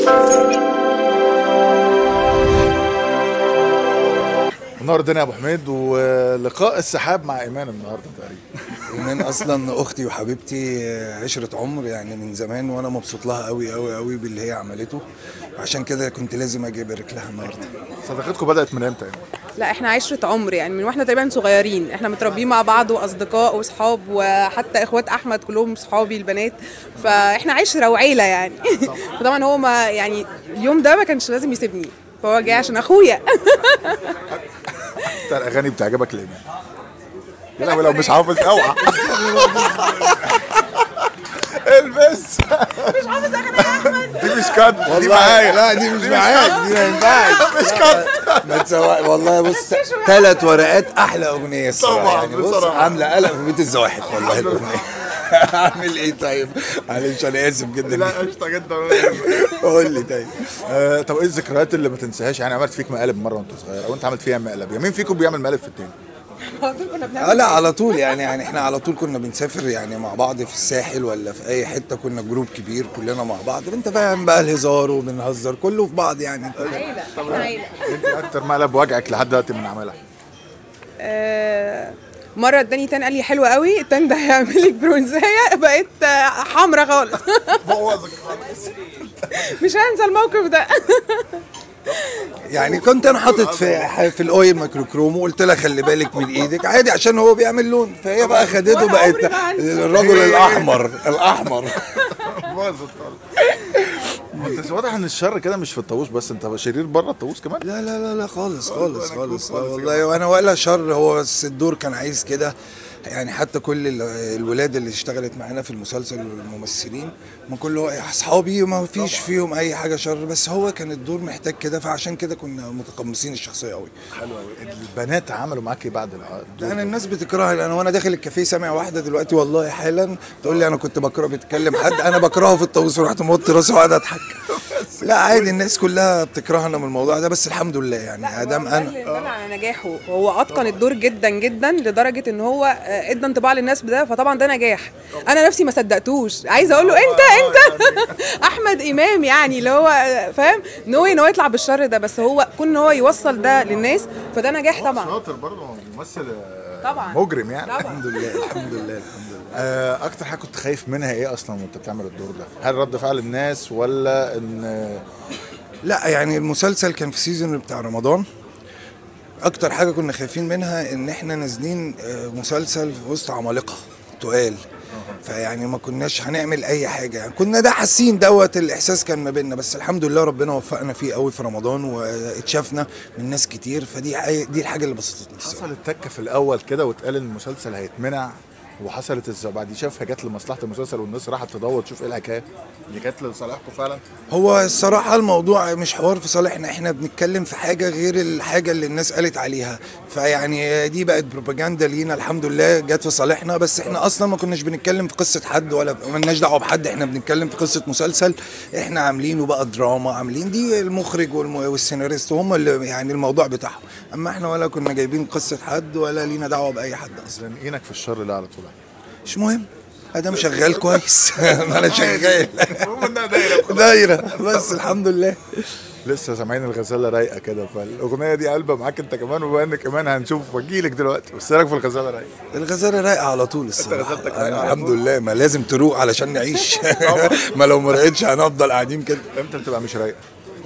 منور الدنيا يا ابو حميد ولقاء السحاب مع ايمان النهارده تقريبا ايمان اصلا اختي وحبيبتي عشره عمر يعني من زمان وانا مبسوط لها قوي قوي قوي باللي هي عملته عشان كده كنت لازم اجي ابارك لها النهارده صداقتكم بدات من امتى يعني؟ لا احنا عشرة عمر يعني من واحنا تقريبا صغيرين احنا متربيين مع بعض واصدقاء واصحاب وحتى اخوات احمد كلهم صحابي البنات فاحنا عشرة وعيلة يعني فطبعا هو ما يعني اليوم ده ما كانش لازم يسيبني فهو جاي عشان اخويا اكتر اغاني بتعجبك لايمان يا لهوي لو مش حافظ اوعى البس مش حافظ اغاني احمد دي مش كات دي معايا لا دي مش معاك دي ما ينفعش مش كات ما تسوق والله بص ثلاث ورقات احلى اغنيه الصراحه طبعاً، يعني بص بصراحة. عامله قلق في بيت الزواحف والله الاغنيه اعمل ايه طيب معلش انا اسف جدا لا قشطه جدا قول لي طيب آه، طب ايه الذكريات اللي ما تنساهاش يعني عملت فيك مقالب مره وانت صغير او انت عملت فيها مقلب يا مين فيكم بيعمل مقلب في التاني كنا اه بنعمل لا على طول يعني يعني احنا على طول كنا بنسافر يعني مع بعض في الساحل ولا في اي حته كنا جروب كبير كلنا مع بعض انت فاهم بقى الهزار وبنهزر كله في بعض يعني انت فاهم عيلة احنا عيلة انت اكتر مقلب وجعك لحد دلوقتي من عملها آه، مرة اداني تاني قال لي حلوة قوي التاني ده هيعمل لك برونزاية بقيت آه، حمرا خالص بوظك خالص مش هنسى الموقف ده يعني كنت انا حاطط في في الاويل ميكروكروم وقلت لها خلي بالك من ايدك عادي عشان هو بيعمل لون فهي بقى خدته وأنا بقت عمري ما هنسى. الرجل الاحمر الاحمر باظت خالص انت واضح ان الشر كده مش في الطاووس بس انت شرير بره الطاووس كمان لا لا لا لا خالص خالص خالص لا والله وانا ولا شر هو بس الدور كان عايز كده يعني حتى كل ال- الولاد اللي اشتغلت معانا في المسلسل والممثلين ما كله اصحابي ما فيش فيهم اي حاجه شر بس هو كان الدور محتاج كده فعشان كده كنا متقمصين الشخصيه قوي حلو قوي البنات عملوا معاك ايه بعد الدور انا الناس بتكرهني انا وانا داخل الكافيه سامع واحده دلوقتي والله حالا تقول لي انا كنت بكره بتكلم حد انا بكرهه في الطاووس ورحت موطي راسي وقاعد اضحك لا عادي الناس كلها بتكرهنا من الموضوع ده بس الحمد لله يعني ادام انا انا على نجاحه هو اتقن الدور جدا جدا لدرجه ان هو آه، ادى انطباع للناس بده فطبعا ده نجاح انا نفسي ما صدقتوش عايزه اقول له انت انت احمد امام يعني اللي هو آه، فاهم ان هو ان هو يطلع بالشر ده بس هو كون ان هو يوصل ده للناس فده نجاح طبعا شاطر برضه ممثل آه، طبعا. مجرم يعني طبعا الحمد لله الحمد لله الحمد لله آه، اكتر حاجه كنت خايف منها ايه اصلا وانت بتعمل الدور ده هل رد فعل الناس ولا ان لا يعني المسلسل كان في سيزون بتاع رمضان اكتر حاجه كنا خايفين منها ان احنا نازلين آه، مسلسل في وسط عمالقه تقال فيعني ما كناش هنعمل اي حاجه يعني كنا ده حاسين دوت الاحساس كان ما بيننا بس الحمد لله ربنا وفقنا فيه قوي في رمضان واتشافنا من ناس كتير فدي حاجة- دي الحاجه اللي بسطتني الصراحة. حصلت تكه في الاول كده واتقال ان المسلسل هيتمنع وحصلت ازاي بعد شافها جت لمصلحه المسلسل والناس راحت تدور تشوف ايه الحكايه دي كانت لصالحكم فعلا هو الصراحة الموضوع مش حوار في صالحنا احنا بنتكلم في حاجة غير الحاجة اللي الناس قالت عليها فيعني دي بقت بروباجندا لينا الحمد لله جت في صالحنا بس احنا اصلا ما كناش بنتكلم في قصة حد ولا مالناش دعوة بحد احنا بنتكلم في قصة مسلسل احنا عاملينه بقى دراما عاملين دي المخرج والم- والسيناريست هم اللي يعني الموضوع بتاعهم اما احنا ولا كنا جايبين قصة حد ولا لينا دعوة بأي حد اصلا زنقينك في الشر ده على طول مش مهم ادم شغال كويس ما انا شغال المهم انها دايره دايرة بس الحمد لله لسه سامعين الغزاله رايقه كده فالاغنيه دي قلبه معاك انت كمان وبما انك كمان هنشوف واجيلك دلوقتي بس إيه رايك في الغزاله رايقه الغزاله رايقه على طول الصراحه غزالتك رايقة أنا على الحمد طول. لله ما لازم تروق علشان نعيش ما لو ما رقتش هنفضل قاعدين كده امتى بتبقى مش رايقه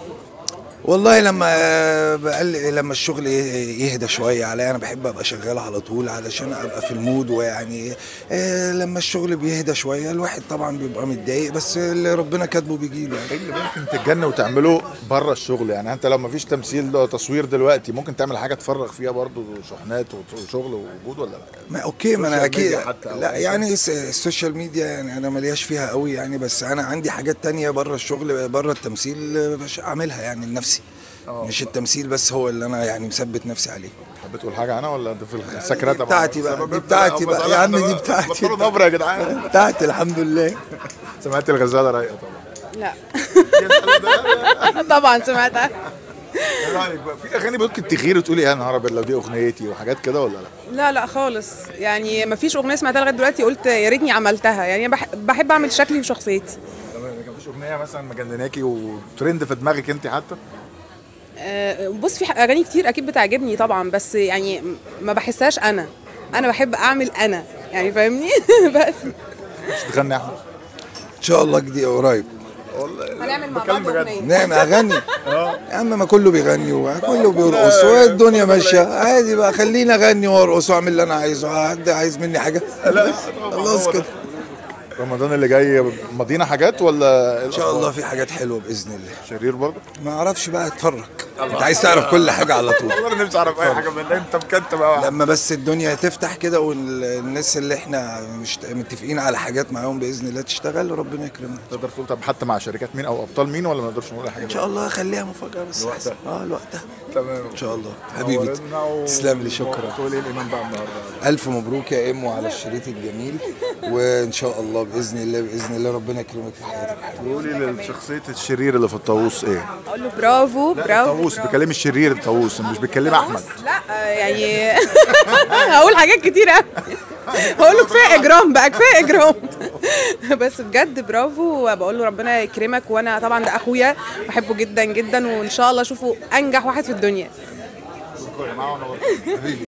والله لما بقل لما الشغل يهدى شويه عليا انا بحب ابقى شغال على طول علشان ابقى في المود ويعني آه، لما الشغل بيهدى شويه الواحد طبعا بيبقى متضايق بس اللي ربنا كاتبه بيجي له ايه اللي ممكن تتجنن وتعمله بره الشغل يعني انت لو ما فيش تمثيل ده تصوير دلوقتي ممكن تعمل حاجه تفرغ فيها برضو شحنات وشغل ووجود ولا لا ما اوكي ما انا السوشيال اكيد ميديا حتى أو لا أي يعني الس- السوشيال ميديا يعني انا ملياش فيها قوي يعني بس انا عندي حاجات تانية بره الشغل بره التمثيل مش اعملها يعني لنفسي مش التمثيل بس هو اللي انا يعني مثبت نفسي عليه حبيت تقول حاجه انا ولا انت في السكرات دي بتاعتي بقى، دي بتاعتي بقى، يا عم دي بتاعتي. بطلوا نبره يا جدعان بتاعتي الحمد لله سمعت الغزاله رايقه طبعا لا طبعا سمعتها ايه رايك بقى في اغاني ممكن تغير وتقولي يا نهار ابيض لو دي اغنيتي وحاجات كده ولا لا لا لا خالص يعني ما فيش اغنيه سمعتها لغايه دلوقتي قلت يا ريتني عملتها يعني أنا بح- بحب اعمل شكلي وشخصيتي مفيش اغنيه مثلا مجنناكي وترند في دماغك انت حتى آه، بص في اغاني كتير اكيد بتعجبني طبعا بس يعني ما بحسهاش انا انا بحب اعمل انا يعني فاهمني بس مش تغني يا احمد ان شاء الله جديد قريب هنعمل مع بتكلم بعض بجد. اغنيه نعم اغني يا عم ما كله بيغني وكله بيرقص والدنيا ماشيه عادي بقى خليني اغني وارقص واعمل اللي انا عايزه حد عايز مني حاجه لا خلاص كده رمضان اللي جاي ماضينا حاجات ولا ان شاء الله في حاجات حلوه باذن الله شرير برضه ما اعرفش بقى اتفرج انت عايز تعرف كل حاجه على طول والله نفسي اعرف اي حاجه من اللي انت مكتب قوي لما بس الدنيا تفتح كده والناس اللي احنا مش متفقين على حاجات معاهم باذن الله تشتغل ربنا يكرمنا تقدر تقول طب حتى مع شركات مين او ابطال مين ولا ما نقدرش نقول أي حاجه ان شاء الله خليها مفاجاه بس لوقتها. اه لوقتها تمام ان شاء الله حبيبي نورنا و- تسلم لي شكرا تقول ايه الامام بقى النهارده الف مبروك يا امو على الشريط الجميل وان شاء الله باذن الله باذن الله ربنا يكرمك في حياتك قولي لشخصيه الشرير اللي في الطاووس ايه اقول له برافو برافو الطاووس بكلمي الشرير الطاووس مش بتكلمي احمد لا آه، يعني هقول حاجات كتير قوي هقول له كفايه اجرام بقى كفايه اجرام بس بجد برافو وبقول له ربنا يكرمك وانا طبعا ده اخويا بحبه جدا جدا وان شاء الله اشوفه انجح واحد في الدنيا